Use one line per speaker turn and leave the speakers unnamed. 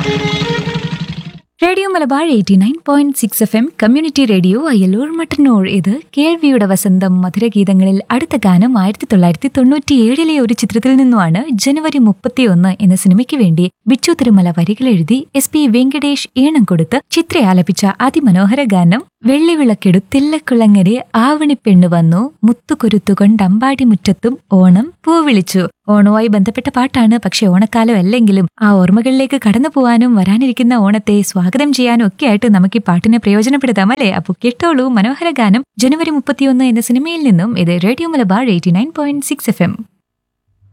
radio Malabar eighty nine point six F M community radio Ayyalur Mattannur ഇത് കേൾവിയുടെ വസന്തം മധുരഗീതങ്ങളിൽ അടുത്ത ഗാനം ആയിരത്തി തൊള്ളായിരത്തി തൊണ്ണൂറ്റിയേഴിലെ ഒരു ചിത്രത്തിൽ നിന്നുമാണ് ജനുവരി മുപ്പത്തിയൊന്ന് എന്ന സിനിമയ്ക്ക് വേണ്ടി ബിച്ചു തിരുമല വരികൾ എഴുതി എസ് പി വെങ്കടേഷ് ഈണം കൊടുത്ത് ചിത്ര ആലപിച്ച അതിമനോഹര ഗാനം വെള്ളിവിളക്കെടുത്തില്ലക്കുളങ്ങരെ ആവണിപ്പെണ്ണു വന്നു മുത്തുകൊരുത്തുകൊണ്ട് മുറ്റത്തും ഓണം പൂവിളിച്ചു ഓണവുമായി ബന്ധപ്പെട്ട പാട്ടാണ് പക്ഷെ ഓണക്കാലം അല്ലെങ്കിലും ആ ഓർമ്മകളിലേക്ക് കടന്നു പോവാനും വരാനിരിക്കുന്ന ഓണത്തെ സ്വാഗതം ചെയ്യാനും ഒക്കെ ആയിട്ട് നമുക്ക് ഈ പാട്ടിനെ പ്രയോജനപ്പെടുത്താം അല്ലേ അപ്പോൾ കേട്ടോളൂ മനോഹര ഗാനം ജനുവരി മുപ്പത്തിയൊന്ന് എന്ന സിനിമയിൽ നിന്നും ഇത് radio Malabar eighty nine point six F M